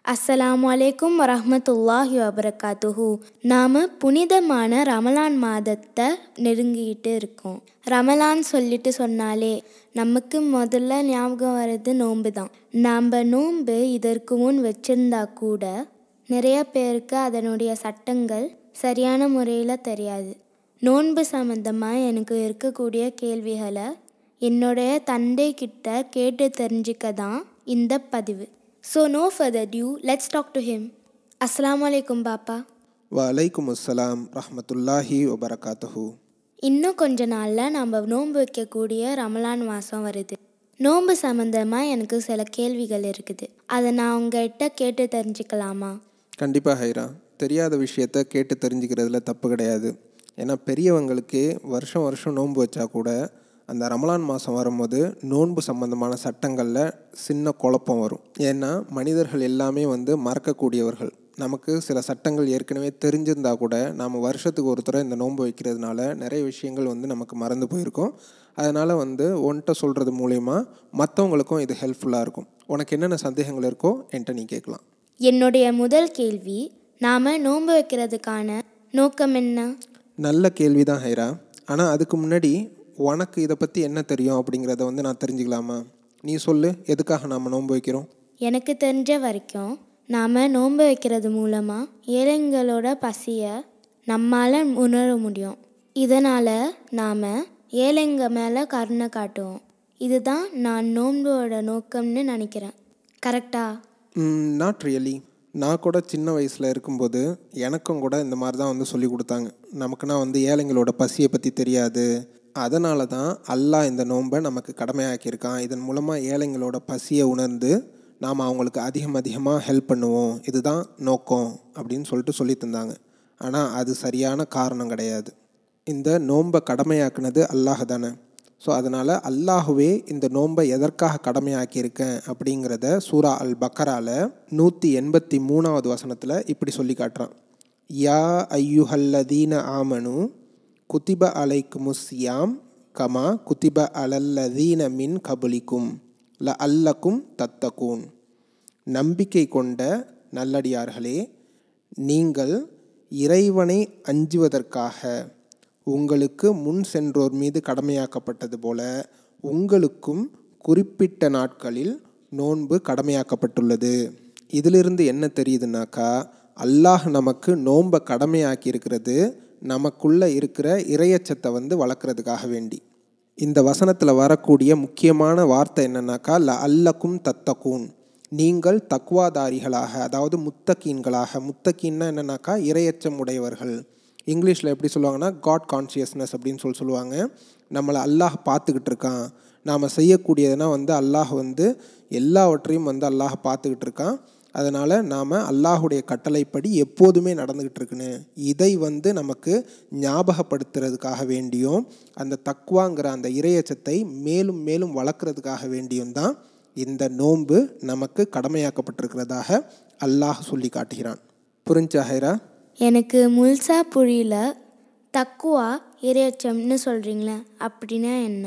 அஸ்ஸலாமு அலைக்கும் வரஹ்மத்துல்லாஹி வபரகாத்துஹு நாம் புனிதமான ரமலான் மாதத்தை நெருங்கிட்டு இருக்கோம் ரமலான் சொல்லிட்டு சொன்னாலே நமக்கு முதல்ல ஞாபகம் வர்றது நோன்பு தான் நாம் நோன்பு இதற்கு முன் வச்சிருந்தா கூட நிறைய பேருக்கு அதனுடைய சட்டங்கள் சரியான முறையில் தெரியாது நோன்பு சம்மந்தமாக எனக்கு இருக்கக்கூடிய கேள்விகளை என்னுடைய தந்தை கிட்ட கேட்டு தெரிஞ்சுக்க தான் இந்த பதிவு so no further due let's talk to him அஸ்ஸலாமு அலைக்கும் பாப்பா வலைக்கும் அஸ்ஸலாம் ரஹமத்துல்லாஹி வபரகாத்துஹு இன்னும் கொஞ்ச நாளில் நம்ம நோன்பு வைக்கக்கூடிய ரமலான் மாதம் வருது நோன்பு சம்மந்தமாக எனக்கு சில கேள்விகள் இருக்குது அதை நான் உங்ககிட்ட கேட்டு தெரிஞ்சுக்கலாமா கண்டிப்பாக ஹைரா தெரியாத விஷயத்த கேட்டு தெரிஞ்சுக்கிறதுல தப்பு கிடையாது ஏன்னா பெரியவங்களுக்கே வருஷம் வருஷம் நோன்பு வச்சா கூட அந்த ரமலான் மாதம் வரும்போது நோன்பு சம்பந்தமான சட்டங்களில் சின்ன குழப்பம் வரும் ஏன்னா மனிதர்கள் எல்லாமே வந்து மறக்கக்கூடியவர்கள் நமக்கு சில சட்டங்கள் ஏற்கனவே தெரிஞ்சிருந்தா கூட நாம் வருஷத்துக்கு ஒரு தடவை இந்த நோன்பு வைக்கிறதுனால நிறைய விஷயங்கள் வந்து நமக்கு மறந்து போயிருக்கும் அதனால் வந்து ஒன்ட்ட சொல்கிறது மூலயமா மற்றவங்களுக்கும் இது ஹெல்ப்ஃபுல்லாக இருக்கும் உனக்கு என்னென்ன சந்தேகங்கள் இருக்கோ என்கிட்ட நீ கேட்கலாம் என்னுடைய முதல் கேள்வி நாம் நோன்பு வைக்கிறதுக்கான நோக்கம் என்ன நல்ல கேள்வி தான் ஹைரா ஆனால் அதுக்கு முன்னாடி உனக்கு இதை பற்றி என்ன தெரியும் அப்படிங்கிறத வந்து நான் தெரிஞ்சுக்கலாமா நீ சொல்லு எதுக்காக நாம் நோன்பு வைக்கிறோம் எனக்கு தெரிஞ்ச வரைக்கும் நாம் நோன்பு வைக்கிறது மூலமாக ஏழைங்களோட பசியை நம்மால் உணர முடியும் இதனால் நாம் ஏழைங்க மேலே கருணை காட்டுவோம் இதுதான் நான் நோன்போட நோக்கம்னு நினைக்கிறேன் கரெக்டா நாட் ரியலி நான் கூட சின்ன வயசில் இருக்கும்போது எனக்கும் கூட இந்த மாதிரி தான் வந்து சொல்லி கொடுத்தாங்க நமக்குன்னா வந்து ஏழைங்களோட பசியை பற்றி தெரியாது அதனால தான் அல்லாஹ் இந்த நோன்பை நமக்கு கடமையாக்கியிருக்கான் இதன் மூலமாக ஏழைங்களோட பசியை உணர்ந்து நாம் அவங்களுக்கு அதிகம் அதிகமாக ஹெல்ப் பண்ணுவோம் இதுதான் நோக்கம் அப்படின்னு சொல்லிட்டு சொல்லி தந்தாங்க ஆனால் அது சரியான காரணம் கிடையாது இந்த நோன்பை கடமையாக்குனது அல்லாஹ் தானே ஸோ அதனால் அல்லாஹுவே இந்த நோன்பை எதற்காக கடமையாக்கியிருக்கேன் அப்படிங்கிறத சூரா அல் பக்கரால நூற்றி எண்பத்தி மூணாவது வசனத்தில் இப்படி சொல்லி காட்டுறான் யா ஐயுஹல்லதீன ஆமனு குத்திப அலைக்கு முஸ்யாம் கமா குத்திப அலல்லதீன மின் கபுலிக்கும் ல அல்லக்கும் தத்தகூன் நம்பிக்கை கொண்ட நல்லடியார்களே நீங்கள் இறைவனை அஞ்சுவதற்காக உங்களுக்கு முன் சென்றோர் மீது கடமையாக்கப்பட்டது போல உங்களுக்கும் குறிப்பிட்ட நாட்களில் நோன்பு கடமையாக்கப்பட்டுள்ளது இதிலிருந்து என்ன தெரியுதுனாக்கா அல்லாஹ் நமக்கு நோன்பை கடமையாக்கி இருக்கிறது நமக்குள்ள இருக்கிற இறையச்சத்தை வந்து வளர்க்குறதுக்காக வேண்டி இந்த வசனத்தில் வரக்கூடிய முக்கியமான வார்த்தை என்னன்னாக்கா ல அல்லக்கும் தத்தக்கூன் நீங்கள் தக்வாதாரிகளாக அதாவது முத்தக்கீன்களாக முத்தக்கீன்னா என்னன்னாக்கா இரையச்சம் உடையவர்கள் இங்கிலீஷில் எப்படி சொல்லுவாங்கன்னா காட் கான்சியஸ்னஸ் அப்படின்னு சொல்லி சொல்லுவாங்க நம்மளை அல்லாஹ் பார்த்துக்கிட்டு இருக்கான் நாம் செய்யக்கூடியதுனா வந்து அல்லாஹ் வந்து எல்லாவற்றையும் வந்து அல்லாஹ் பார்த்துக்கிட்டு இருக்கான் அதனால் நாம் அல்லாஹுடைய கட்டளைப்படி எப்போதுமே நடந்துக்கிட்டு இருக்குன்னு இதை வந்து நமக்கு ஞாபகப்படுத்துறதுக்காக வேண்டியும் அந்த தக்குவாங்கிற அந்த இரையச்சத்தை மேலும் மேலும் வளர்க்குறதுக்காக வேண்டியும் தான் இந்த நோன்பு நமக்கு கடமையாக்கப்பட்டிருக்கிறதாக அல்லாஹ் சொல்லி காட்டுகிறான் புரிஞ்சா ஹைரா எனக்கு முழுசா புரியல தக்குவா இரையச்சம்னு சொல்கிறீங்களே அப்படின்னா என்ன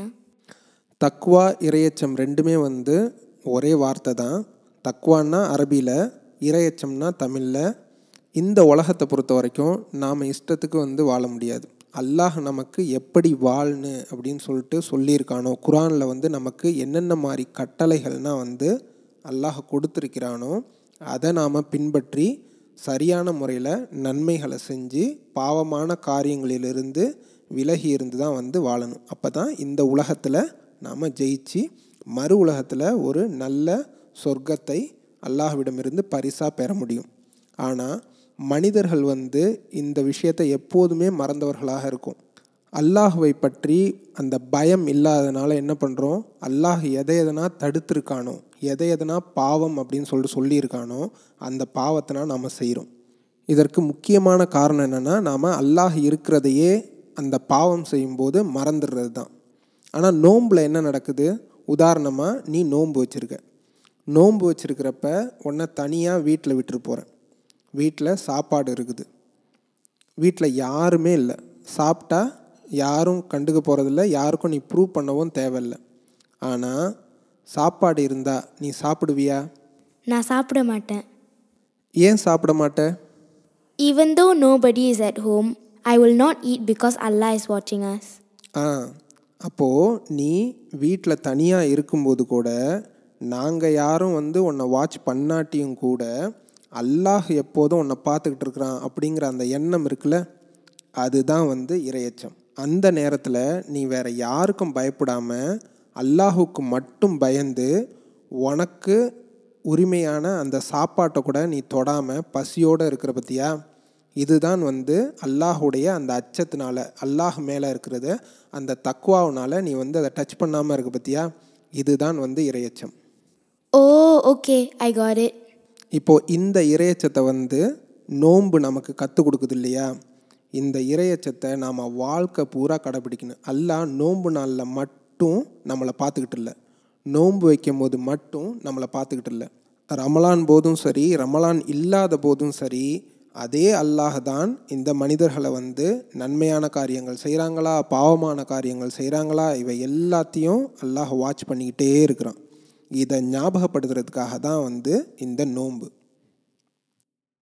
தக்வா இரையச்சம் ரெண்டுமே வந்து ஒரே வார்த்தை தான் தக்வான்னா அரபியில் இரையச்சம்னா தமிழில் இந்த உலகத்தை பொறுத்த வரைக்கும் நாம் இஷ்டத்துக்கு வந்து வாழ முடியாது அல்லாஹ் நமக்கு எப்படி வாழ்னு அப்படின்னு சொல்லிட்டு சொல்லியிருக்கானோ குரானில் வந்து நமக்கு என்னென்ன மாதிரி கட்டளைகள்னால் வந்து அல்லாஹ் கொடுத்துருக்கிறானோ அதை நாம் பின்பற்றி சரியான முறையில் நன்மைகளை செஞ்சு பாவமான காரியங்களிலிருந்து விலகி இருந்து தான் வந்து வாழணும் அப்போ தான் இந்த உலகத்தில் நாம் ஜெயிச்சு மறு உலகத்தில் ஒரு நல்ல சொர்க்கத்தை அல்லாஹ்விடமிருந்து பரிசாக பெற முடியும் ஆனால் மனிதர்கள் வந்து இந்த விஷயத்தை எப்போதுமே மறந்தவர்களாக இருக்கும் அல்லாஹுவை பற்றி அந்த பயம் இல்லாதனால என்ன பண்ணுறோம் அல்லாஹ் எதை எதனா தடுத்திருக்கானோ எதை எதனா பாவம் அப்படின்னு சொல்லிட்டு சொல்லியிருக்கானோ அந்த பாவத்தை நம்ம செய்கிறோம் இதற்கு முக்கியமான காரணம் என்னென்னா நாம் அல்லாஹ் இருக்கிறதையே அந்த பாவம் செய்யும்போது மறந்துடுறது தான் ஆனால் நோம்பில் என்ன நடக்குது உதாரணமாக நீ நோன்பு வச்சுருக்க நோன்பு வச்சுருக்கிறப்ப உன்னை தனியாக வீட்டில் விட்டுட்டு போகிறேன் வீட்டில் சாப்பாடு இருக்குது வீட்டில் யாருமே இல்லை சாப்பிட்டா யாரும் கண்டுக்க போகிறதில்ல யாருக்கும் நீ ப்ரூவ் பண்ணவும் தேவையில்லை ஆனால் சாப்பாடு இருந்தால் நீ சாப்பிடுவியா நான் சாப்பிட மாட்டேன் ஏன் சாப்பிட மாட்ட Even though nobody is at home, I will not eat because Allah is watching us. ஆ அப்போது நீ வீட்டில் தனியாக இருக்கும்போது கூட நாங்கள் யாரும் வந்து உன்னை வாட்ச் பண்ணாட்டியும் கூட அல்லாஹ் எப்போதும் உன்னை பார்த்துக்கிட்டு இருக்கிறான் அப்படிங்கிற அந்த எண்ணம் இருக்குல்ல அதுதான் வந்து இரையச்சம் அந்த நேரத்தில் நீ வேற யாருக்கும் பயப்படாம அல்லாஹுக்கு மட்டும் பயந்து உனக்கு உரிமையான அந்த சாப்பாட்டை கூட நீ தொடாமல் பசியோடு இருக்கிற பற்றியா இதுதான் வந்து அல்லாஹுடைய அந்த அச்சத்தினால அல்லாஹ் மேலே இருக்கிறத அந்த தக்குவாவுனால நீ வந்து அதை டச் பண்ணாமல் இருக்க பற்றியா இதுதான் வந்து இரையச்சம் Oh, okay, I got it. இப்போ இந்த இரையச்சத்தை வந்து நோன்பு நமக்கு கற்றுக் கொடுக்குது இல்லையா இந்த இரையச்சத்தை நாம் வாழ்க்கை பூரா கடைப்பிடிக்கணும் அல்லாஹ் நோன்பு நாளில் மட்டும் நம்மளை பார்த்துக்கிட்டு இல்லை நோன்பு வைக்கும் போது மட்டும் நம்மளை பார்த்துக்கிட்டு இல்லை ரமலான் போதும் சரி ரமலான் இல்லாத போதும் சரி அதே அல்லாஹ் தான் இந்த மனிதர்களை வந்து நன்மையான காரியங்கள் செய்கிறாங்களா பாவமான காரியங்கள் செய்கிறாங்களா இவை எல்லாத்தையும் அல்லாஹ் வாட்ச் பண்ணிக்கிட்டே இருக்கிறான் இதை ஞாபகப்படுத்துறதுக்காக தான் வந்து இந்த நோன்பு